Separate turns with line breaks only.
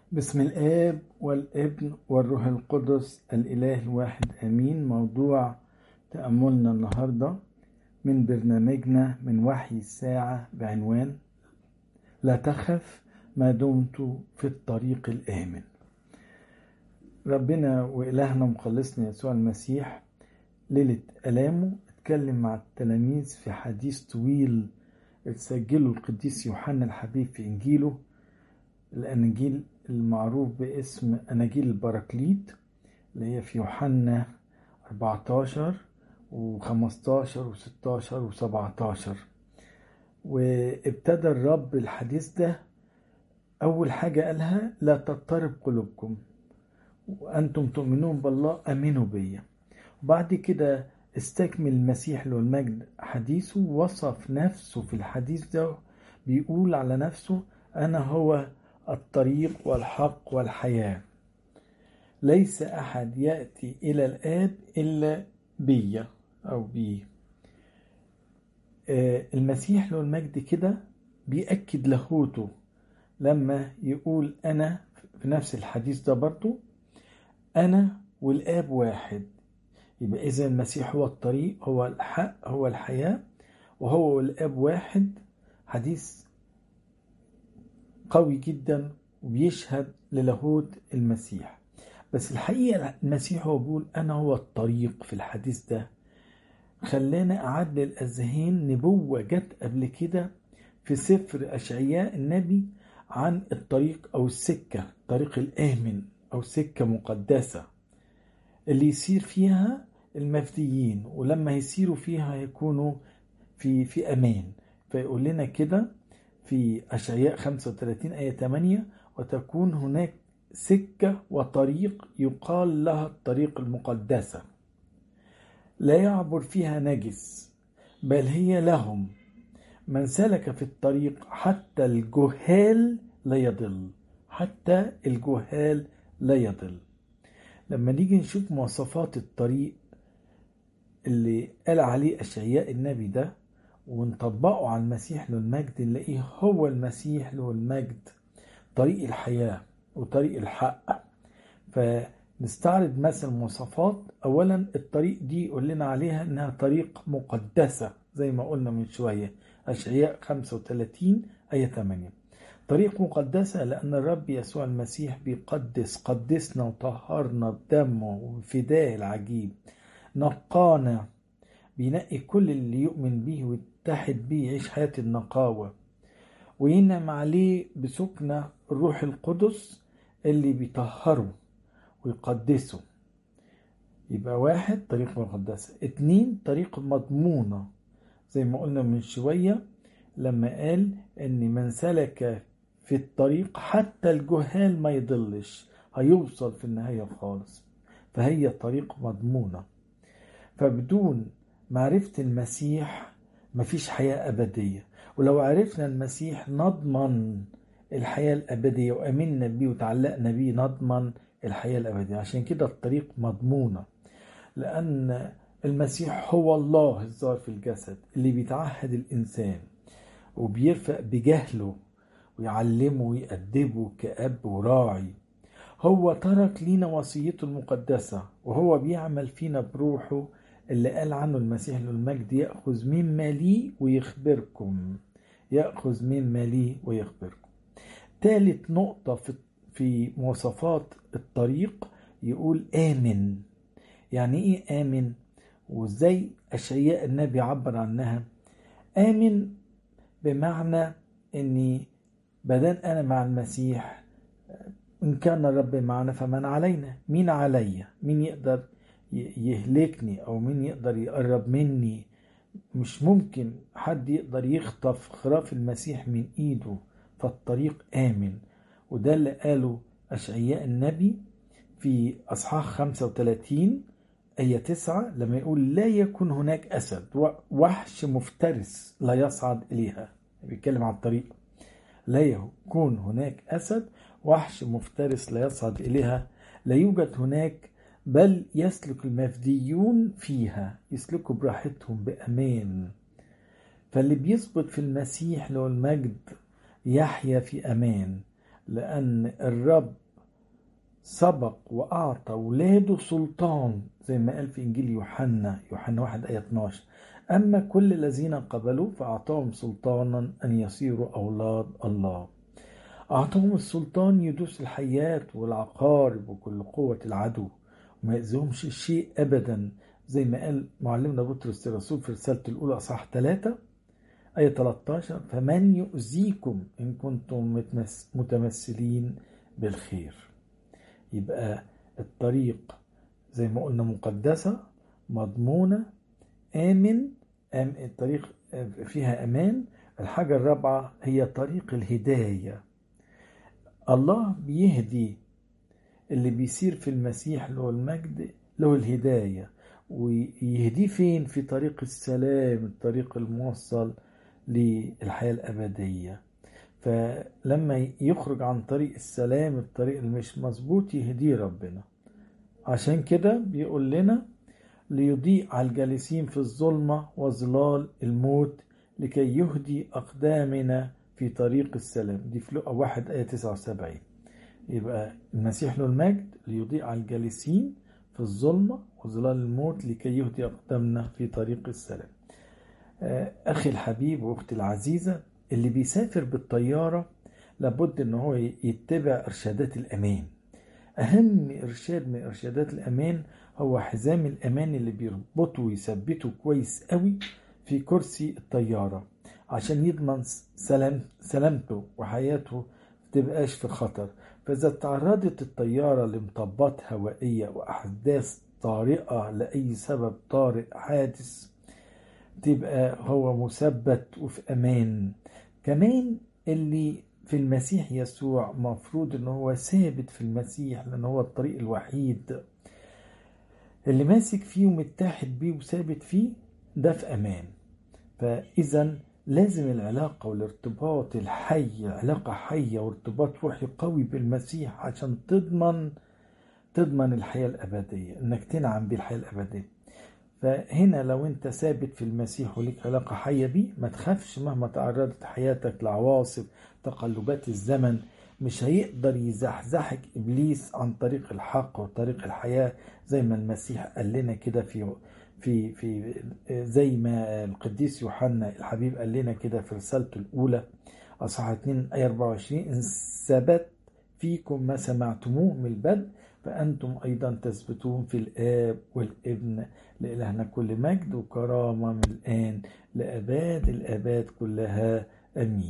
بسم الآب والابن والروح القدس الإله الواحد آمين موضوع تأملنا النهاردة من برنامجنا من وحي الساعة بعنوان لا تخف ما دمت في الطريق الآمن ربنا وإلهنا مخلصنا يسوع المسيح ليلة ألامه اتكلم مع التلاميذ في حديث طويل سجله القديس يوحنا الحبيب في إنجيله الأناجيل المعروف باسم أناجيل البراكليت اللي هي في يوحنا 14 و15 و16 و17 وابتدى الرب الحديث ده أول حاجة قالها لا تضطرب قلوبكم وأنتم تؤمنون بالله أمنوا بيا وبعد كده استكمل المسيح له المجد حديثه وصف نفسه في الحديث ده بيقول على نفسه أنا هو الطريق والحق والحياة ليس أحد يأتي إلى الآب إلا بي أو بي المسيح له المجد كده بيأكد لاهوته لما يقول أنا في نفس الحديث ده برضو أنا والآب واحد يبقى إذا المسيح هو الطريق هو الحق هو الحياة وهو والآب واحد حديث قوي جدا وبيشهد للاهوت المسيح بس الحقيقة المسيح هو بيقول أنا هو الطريق في الحديث ده خلانا أعد للأذهان نبوة جت قبل كده في سفر أشعياء النبي عن الطريق أو السكة الطريق الآمن أو سكة مقدسة اللي يسير فيها المفديين ولما يسيروا فيها يكونوا في في أمان فيقول لنا كده في أشعياء 35 آية 8 وتكون هناك سكة وطريق يقال لها الطريق المقدسة لا يعبر فيها نجس بل هي لهم من سلك في الطريق حتى الجهال لا يضل حتى الجهال لا يضل لما نيجي نشوف مواصفات الطريق اللي قال عليه أشعياء النبي ده ونطبقه على المسيح له المجد نلاقيه هو المسيح له المجد طريق الحياة وطريق الحق فنستعرض مثل مواصفات أولا الطريق دي يقول لنا عليها إنها طريق مقدسة زي ما قلنا من شوية أشعياء 35 آية 8 طريق مقدسة لأن الرب يسوع المسيح بيقدس قدسنا وطهرنا بدمه وفداه العجيب نقانا بينقي كل اللي يؤمن به ويتحد به يعيش حياة النقاوة وينعم عليه بسكنة الروح القدس اللي بيطهره ويقدسه يبقى واحد طريق مقدسة اتنين طريق مضمونة زي ما قلنا من شوية لما قال ان من سلك في الطريق حتى الجهال ما يضلش هيوصل في النهاية خالص فهي طريق مضمونة فبدون معرفة المسيح مفيش حياة أبدية ولو عرفنا المسيح نضمن الحياة الأبدية وأمنا بيه وتعلقنا بيه نضمن الحياة الأبدية عشان كده الطريق مضمونة لأن المسيح هو الله الظاهر في الجسد اللي بيتعهد الإنسان وبيرفق بجهله ويعلمه ويأدبه كأب وراعي هو ترك لينا وصيته المقدسة وهو بيعمل فينا بروحه اللي قال عنه المسيح له المجد يأخذ مما لي ويخبركم يأخذ مما لي ويخبركم ثالث نقطة في في مواصفات الطريق يقول آمن يعني إيه آمن وإزاي أشعياء النبي عبر عنها آمن بمعنى إني بدل أنا مع المسيح إن كان الرب معنا فمن علينا مين عليا مين يقدر يهلكني او مين يقدر يقرب مني مش ممكن حد يقدر يخطف خراف المسيح من ايده فالطريق امن وده اللي قاله اشعياء النبي في اصحاح 35 آية 9 لما يقول لا يكون هناك أسد وحش مفترس لا يصعد إليها بيتكلم عن الطريق لا يكون هناك أسد وحش مفترس لا يصعد إليها لا يوجد هناك بل يسلك المفديون فيها يسلكوا براحتهم بأمان فاللي بيثبت في المسيح له المجد يحيا في أمان لأن الرب سبق وأعطى ولاده سلطان زي ما قال في إنجيل يوحنا يوحنا 1 آية 12 أما كل الذين قبلوا فأعطاهم سلطانا أن يصيروا أولاد الله أعطاهم السلطان يدوس الحيات والعقارب وكل قوة العدو وما يأذيهمش شيء أبدا زي ما قال معلمنا بطرس الرسول في رسالته الأولى أصحاح 3 آية 13 فمن يؤذيكم إن كنتم متمثلين بالخير يبقى الطريق زي ما قلنا مقدسة مضمونة آمن آم الطريق فيها أمان الحاجة الرابعة هي طريق الهداية الله بيهدي اللي بيسير في المسيح له المجد له الهداية ويهديه فين في طريق السلام الطريق الموصل للحياة الأبدية فلما يخرج عن طريق السلام الطريق اللي مش مظبوط يهديه ربنا عشان كده بيقول لنا ليضيء على الجالسين في الظلمة وظلال الموت لكي يهدي أقدامنا في طريق السلام دي في لقا 1 آية 79 يبقى المسيح له المجد ليضيء على الجالسين في الظلمة وظلال الموت لكي يهدي أقدامنا في طريق السلام أخي الحبيب وأختي العزيزة اللي بيسافر بالطيارة لابد ان هو يتبع ارشادات الامان اهم ارشاد من ارشادات الامان هو حزام الامان اللي بيربطه ويثبته كويس قوي في كرسي الطيارة عشان يضمن سلام سلامته وحياته تبقاش في خطر فإذا تعرضت الطيارة لمطبات هوائية وأحداث طارئة لأي سبب طارئ حادث تبقى هو مثبت وفي أمان كمان اللي في المسيح يسوع مفروض ان هو ثابت في المسيح لان هو الطريق الوحيد اللي ماسك فيه ومتحد بيه وثابت فيه ده في امان فاذا لازم العلاقة والارتباط الحي علاقة حية وارتباط روحي قوي بالمسيح عشان تضمن تضمن الحياة الأبدية إنك تنعم بالحياة الأبدية فهنا لو انت ثابت في المسيح وليك علاقة حية بيه ما تخافش مهما تعرضت حياتك لعواصف تقلبات الزمن مش هيقدر يزحزحك إبليس عن طريق الحق وطريق الحياة زي ما المسيح قال لنا كده في في في زي ما القديس يوحنا الحبيب قال لنا كده في رسالته الأولى أصحاح 2 آية 24 إن ثبت فيكم ما سمعتموه من البدء فأنتم أيضا تثبتون في الآب والابن لإلهنا كل مجد وكرامة من الآن لأباد الآباد كلها آمين